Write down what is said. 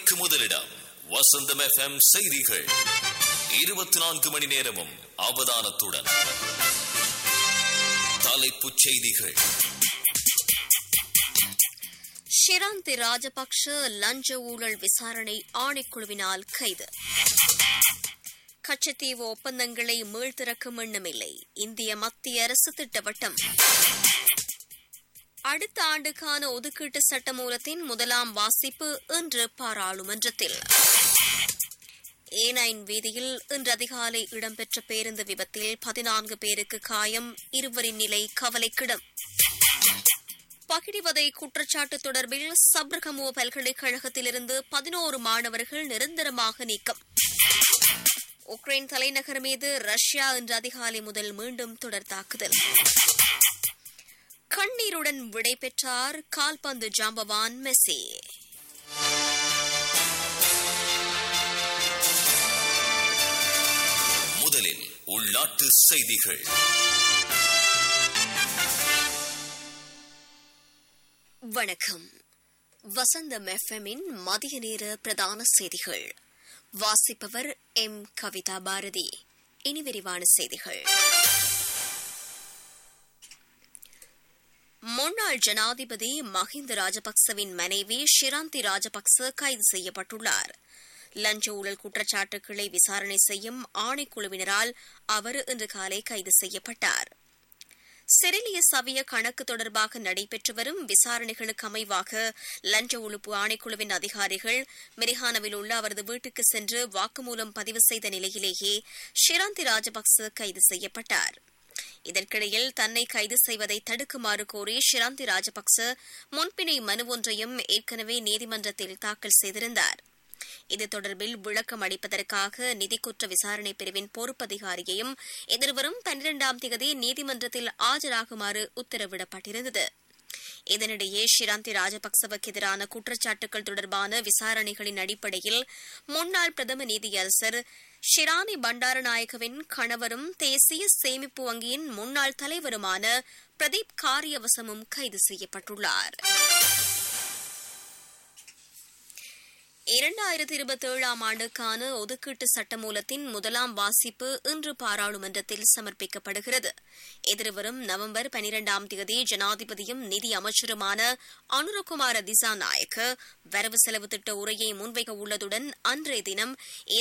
செய்திக்கு முதலிடம் வசந்தம் எஃப்எம் செய்திகள் இருபத்தி நான்கு மணி நேரமும் அவதானத்துடன் தலைப்புச் செய்திகள் ஷிராந்தி ராஜபக்ஷ லஞ்ச ஊழல் விசாரணை ஆணைக்குழுவினால் கைது கச்சத்தீவு ஒப்பந்தங்களை மீள்திறக்கும் எண்ணமில்லை இந்திய மத்திய அரசு திட்டவட்டம் அடுத்த ஆண்டுக்கான ஒதுக்கீட்டு சட்டமூலத்தின் முதலாம் வாசிப்பு இன்று பாராளுமன்றத்தில் ஏனைன் வீதியில் இன்று அதிகாலை இடம்பெற்ற பேருந்து விபத்தில் பதினான்கு பேருக்கு காயம் இருவரின் நிலை கவலைக்கிடம் பகிடிவதை குற்றச்சாட்டு தொடர்பில் சப்ரகமுவ பல்கலைக்கழகத்திலிருந்து பதினோரு மாணவர்கள் நிரந்தரமாக நீக்கம் உக்ரைன் தலைநகர் மீது ரஷ்யா இன்று அதிகாலை முதல் மீண்டும் தொடர் தாக்குதல் கண்ணீருடன் விடை பெற்றார் கால்பந்து ஜாம்பவான் மெஸ்ஸி முதலில் உள்நாட்டு செய்திகள் வணக்கம் வசந்தம் எஃப்எம்மின் மதிய நேர பிரதான செய்திகள் வாசிப்பவர் எம் கவிதா பாரதி இனி விரிவான செய்திகள் முன்னாள் ஜனாதிபதி மஹிந்த ராஜபக்சவின் மனைவி ஷிராந்தி ராஜபக்ச கைது செய்யப்பட்டுள்ளார் லஞ்ச ஊழல் குற்றச்சாட்டுகளை விசாரணை செய்யும் ஆணைக்குழுவினரால் அவர் இன்று காலை கைது செய்யப்பட்டார் சிறிலிய சவிய கணக்கு தொடர்பாக நடைபெற்று வரும் விசாரணைகளுக்கு அமைவாக லஞ்ச ஒழிப்பு ஆணைக்குழுவின் அதிகாரிகள் மிரிஹானவில் உள்ள அவரது வீட்டுக்கு சென்று வாக்குமூலம் பதிவு செய்த நிலையிலேயே ஷிராந்தி ராஜபக்ச கைது செய்யப்பட்டார் இதற்கிடையில் தன்னை கைது செய்வதை தடுக்குமாறு கோரி ஷிராந்தி ராஜபக்ச முன்பிணை மனு ஒன்றையும் ஏற்கனவே நீதிமன்றத்தில் தாக்கல் செய்திருந்தார் இது தொடர்பில் விளக்கம் அளிப்பதற்காக நிதிக்குற்ற விசாரணை பிரிவின் பொறுப்பதிகாரியையும் எதிர்வரும் பன்னிரண்டாம் தேதி நீதிமன்றத்தில் ஆஜராகுமாறு உத்தரவிடப்பட்டிருந்தது இதனிடையே ஷிராந்தி ராஜபக்சவுக்கு எதிரான குற்றச்சாட்டுகள் தொடர்பான விசாரணைகளின் அடிப்படையில் முன்னாள் பிரதம நீதியரசர் ஷிரானி பண்டாரநாயகவின் கணவரும் தேசிய சேமிப்பு வங்கியின் முன்னாள் தலைவருமான பிரதீப் காரியவசமும் கைது செய்யப்பட்டுள்ளார் இரண்டாயிரத்தி இருபத்தி ஏழாம் ஆண்டுக்கான ஒதுக்கீட்டு சட்டமூலத்தின் முதலாம் வாசிப்பு இன்று பாராளுமன்றத்தில் சமர்ப்பிக்கப்படுகிறது எதிர்வரும் நவம்பர் பனிரெண்டாம் தேதி ஜனாதிபதியும் நிதி அமைச்சருமான அனுரகுமார திசாநாயக்க வரவு செலவு திட்ட உரையை முன்வைக்க உள்ளதுடன் அன்றைய தினம்